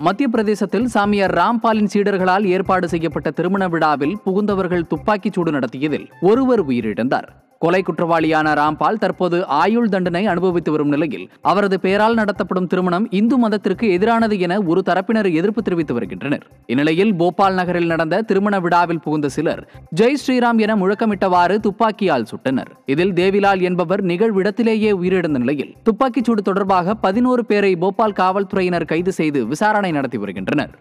மத்திய பிரதேசத்தில் சாமியார் ராம்பாலின் சீடர்களால் ஏற்பாடு செய்யப்பட்ட திருமண விழாவில் புகுந்தவர்கள் துப்பாக்கிச் சூடு நடத்தியதில் ஒருவர் உயிரிழந்தார் கொலை குற்றவாளியான ராம்பால் தற்போது ஆயுள் தண்டனை அனுபவித்து வரும் நிலையில் அவரது பெயரால் நடத்தப்படும் திருமணம் இந்து மதத்திற்கு எதிரானது என ஒரு தரப்பினர் எதிர்ப்பு தெரிவித்து வருகின்றனர் இந்நிலையில் போபால் நகரில் நடந்த திருமண விழாவில் புகுந்த சிலர் ஜெய் ஸ்ரீராம் என முழக்கமிட்டவாறு துப்பாக்கியால் சுட்டனர் இதில் தேவிலால் என்பவர் நிகழ்விடத்திலேயே உயிரிழந்த நிலையில் துப்பாக்கிச் சூடு தொடர்பாக பதினோரு பேரை போபால் காவல்துறையினர் கைது செய்து விசாரணை நடத்தி வருகின்றனர்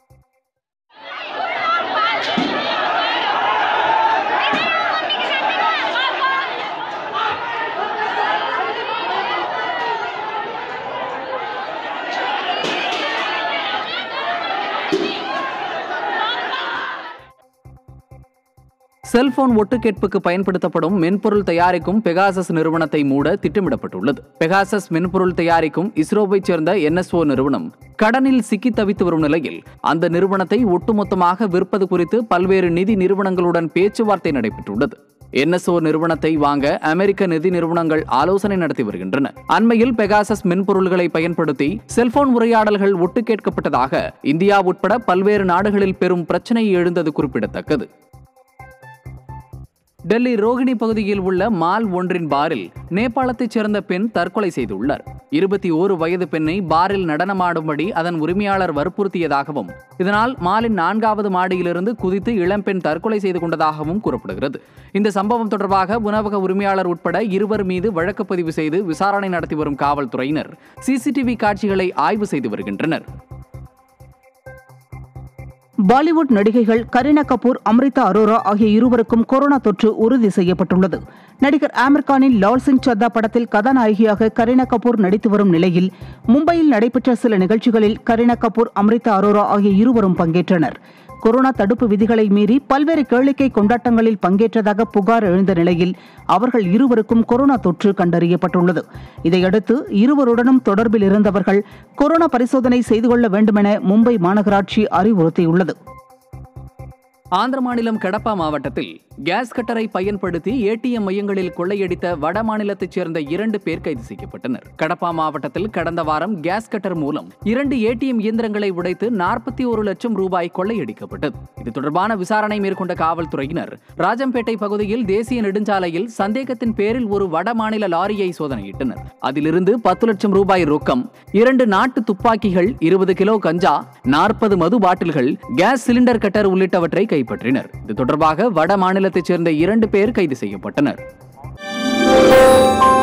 செல்போன் ஒட்டுக்கேட்புக்கு பயன்படுத்தப்படும் மென்பொருள் தயாரிக்கும் பெகாசஸ் நிறுவனத்தை மூட திட்டமிடப்பட்டுள்ளது பெகாசஸ் மென்பொருள் தயாரிக்கும் இஸ்ரோவைச் சேர்ந்த என்எஸ்ஓ நிறுவனம் கடனில் சிக்கி தவித்து வரும் நிலையில் அந்த நிறுவனத்தை ஒட்டுமொத்தமாக விற்பது குறித்து பல்வேறு நிதி நிறுவனங்களுடன் பேச்சுவார்த்தை நடைபெற்றுள்ளது என்எஸ்ஓ நிறுவனத்தை வாங்க அமெரிக்க நிதி நிறுவனங்கள் ஆலோசனை நடத்தி வருகின்றன அண்மையில் பெகாசஸ் மென்பொருள்களை பயன்படுத்தி செல்போன் உரையாடல்கள் ஒட்டு கேட்கப்பட்டதாக இந்தியா உட்பட பல்வேறு நாடுகளில் பெரும் பிரச்சனை எழுந்தது குறிப்பிடத்தக்கது டெல்லி ரோஹிணி பகுதியில் உள்ள மால் ஒன்றின் பாரில் நேபாளத்தைச் சேர்ந்த பெண் தற்கொலை செய்துள்ளார் இருபத்தி ஓரு வயது பெண்ணை பாரில் நடனமாடும்படி அதன் உரிமையாளர் வற்புறுத்தியதாகவும் இதனால் மாலின் நான்காவது மாடியிலிருந்து குதித்து இளம்பெண் தற்கொலை செய்து கொண்டதாகவும் கூறப்படுகிறது இந்த சம்பவம் தொடர்பாக உணவக உரிமையாளர் உட்பட இருவர் மீது வழக்கு பதிவு செய்து விசாரணை நடத்தி வரும் காவல்துறையினர் சிசிடிவி காட்சிகளை ஆய்வு செய்து வருகின்றனர் பாலிவுட் நடிகைகள் கரீனா கபூர் அம்ரிதா அரோரா ஆகிய இருவருக்கும் கொரோனா தொற்று உறுதி செய்யப்பட்டுள்ளது நடிகர் ஆமிர் கானின் லால் சிங் சத்தா படத்தில் கதாநாயகியாக கரீனா கபூர் நடித்து வரும் நிலையில் மும்பையில் நடைபெற்ற சில நிகழ்ச்சிகளில் கரீனா கபூர் அம்ரிதா அரோரா ஆகிய இருவரும் பங்கேற்றனர் கொரோனா தடுப்பு விதிகளை மீறி பல்வேறு கேளிக்கை கொண்டாட்டங்களில் பங்கேற்றதாக புகார் எழுந்த நிலையில் அவர்கள் இருவருக்கும் கொரோனா தொற்று கண்டறியப்பட்டுள்ளது இதையடுத்து இருவருடனும் தொடர்பில் இருந்தவர்கள் கொரோனா பரிசோதனை செய்து கொள்ள வேண்டுமென மும்பை மாநகராட்சி அறிவுறுத்தியுள்ளது ஆந்திர மாநிலம் கடப்பா மாவட்டத்தில் கேஸ் கட்டரை பயன்படுத்தி ஏடிஎம் மையங்களில் கொள்ளையடித்த வட மாநிலத்தைச் சேர்ந்த இரண்டு பேர் கைது செய்யப்பட்டனர் கடப்பா மாவட்டத்தில் கடந்த வாரம் கேஸ் கட்டர் மூலம் இரண்டு ஏடிஎம் இயந்திரங்களை உடைத்து நாற்பத்தி ஒரு லட்சம் ரூபாய் கொள்ளையடிக்கப்பட்டது இது தொடர்பான விசாரணை மேற்கொண்ட காவல்துறையினர் ராஜம்பேட்டை பகுதியில் தேசிய நெடுஞ்சாலையில் சந்தேகத்தின் பேரில் ஒரு வட மாநில லாரியை சோதனையிட்டனர் அதிலிருந்து பத்து லட்சம் ரூபாய் ரொக்கம் இரண்டு நாட்டு துப்பாக்கிகள் இருபது கிலோ கஞ்சா நாற்பது மது பாட்டில்கள் கேஸ் சிலிண்டர் கட்டர் உள்ளிட்டவற்றை கைப்பற்றினர் இது தொடர்பாக வட மாநிலத்தைச் சேர்ந்த இரண்டு பேர் கைது செய்யப்பட்டனர்